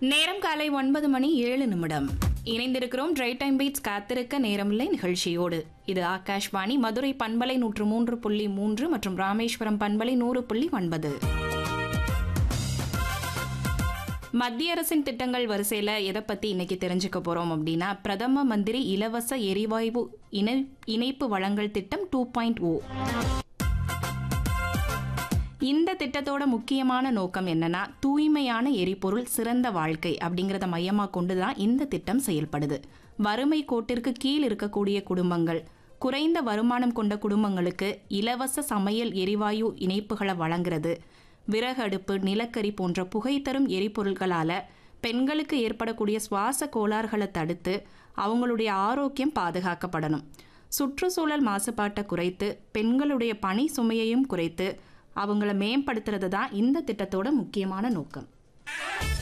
நேரம் காலை ஒன்பது மணி ஏழு நிமிடம் இணைந்திருக்கிறோம் ட்ரை டைம் பீட்ஸ் காத்திருக்க நேரமில்லை நிகழ்ச்சியோடு இது ஆகாஷ்வாணி மதுரை பண்பலை நூற்று மூன்று புள்ளி மூன்று மற்றும் ராமேஸ்வரம் பண்பலை நூறு புள்ளி ஒன்பது மத்திய அரசின் திட்டங்கள் வரிசையில எதை பத்தி இன்னைக்கு தெரிஞ்சுக்க போறோம் அப்படின்னா பிரதம மந்திரி இலவச எரிவாயு இணை இணைப்பு வழங்கல் திட்டம் டூ பாயிண்ட் ஓ இந்த திட்டத்தோட முக்கியமான நோக்கம் என்னன்னா தூய்மையான எரிபொருள் சிறந்த வாழ்க்கை அப்படிங்கிறத மையமாக கொண்டு தான் இந்த திட்டம் செயல்படுது வறுமை கோட்டிற்கு கீழ் இருக்கக்கூடிய குடும்பங்கள் குறைந்த வருமானம் கொண்ட குடும்பங்களுக்கு இலவச சமையல் எரிவாயு இணைப்புகளை வழங்குறது விறகு அடுப்பு நிலக்கரி போன்ற புகை தரும் எரிபொருள்களால பெண்களுக்கு ஏற்படக்கூடிய சுவாச கோளாறுகளை தடுத்து அவங்களுடைய ஆரோக்கியம் பாதுகாக்கப்படணும் சுற்றுச்சூழல் மாசுபாட்டை குறைத்து பெண்களுடைய பணி சுமையையும் குறைத்து அவங்கள மேம்படுத்துறது தான் இந்த திட்டத்தோட முக்கியமான நோக்கம்